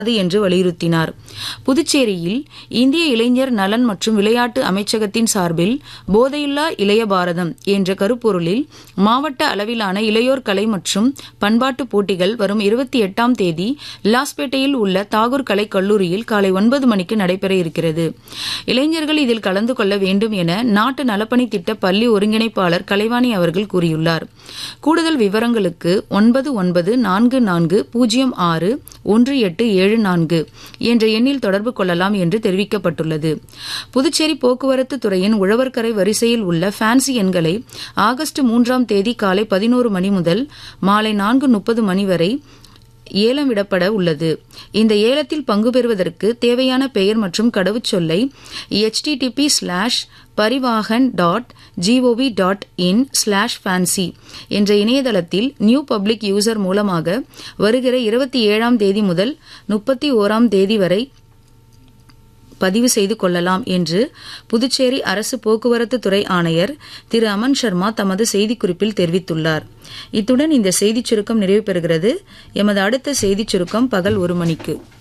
என்று வலியுறுத்தினார் புதுச்சேரியில் இந்திய இளைஞர் நலன் மற்றும் விளையாட்டு அமைச்சகத்தின் சார்பில் போதையில்லா இளைய பாரதம் என்ற கருப்பொருளில் மாவட்ட அளவிலான இளையோர் கலை மற்றும் பண்பாட்டு போட்டிகள் வரும் இருபத்தி எட்டாம் தேதி லாஸ்பேட்டையில் உள்ள தாகூர் கலை கல்லூரியில் காலை ஒன்பது மணிக்கு நடைபெற இருக்கிறது இளைஞர்கள் இதில் கலந்து கொள்ள வேண்டும் என நாட்டு நலப்பணி திட்ட பள்ளி ஒருங்கிணைப்பாளர் கலைவாணி அவர்கள் கூறியுள்ளார் கூடுதல் விவரங்களுக்கு ஒன்பது ஒன்பது நான்கு நான்கு பூஜ்ஜியம் ஆறு ஒன்று எட்டு ஏழு நான்கு என்ற எண்ணில் தொடர்பு கொள்ளலாம் என்று தெரிவிக்கப்பட்டுள்ளது புதுச்சேரி போக்குவரத்து துறையின் உழவர்கரை வரிசையில் உள்ள ஃபேன்சி எண்களை ஆகஸ்ட் மூன்றாம் தேதி காலை பதினோரு மணி முதல் மாலை நான்கு முப்பது மணி வரை ஏலம் விடப்பட உள்ளது இந்த ஏலத்தில் பங்கு பெறுவதற்கு தேவையான பெயர் மற்றும் கடவுச்சொல்லை HTTP slash Parivahan dot GOV dot in slash fancy என்ற இணையதளத்தில் நியூ பப்ளிக் யூசர் மூலமாக வருகிற இருபத்தி ஏழாம் தேதி முதல் முப்பத்தி ஓராம் தேதி வரை பதிவு செய்து கொள்ளலாம் என்று புதுச்சேரி அரசு போக்குவரத்து துறை ஆணையர் திரு அமன் சர்மா தமது செய்திக்குறிப்பில் தெரிவித்துள்ளார் இத்துடன் இந்த செய்திச் சுருக்கம் நிறைவு பெறுகிறது எமது அடுத்த செய்திச் சுருக்கம் பகல் ஒரு மணிக்கு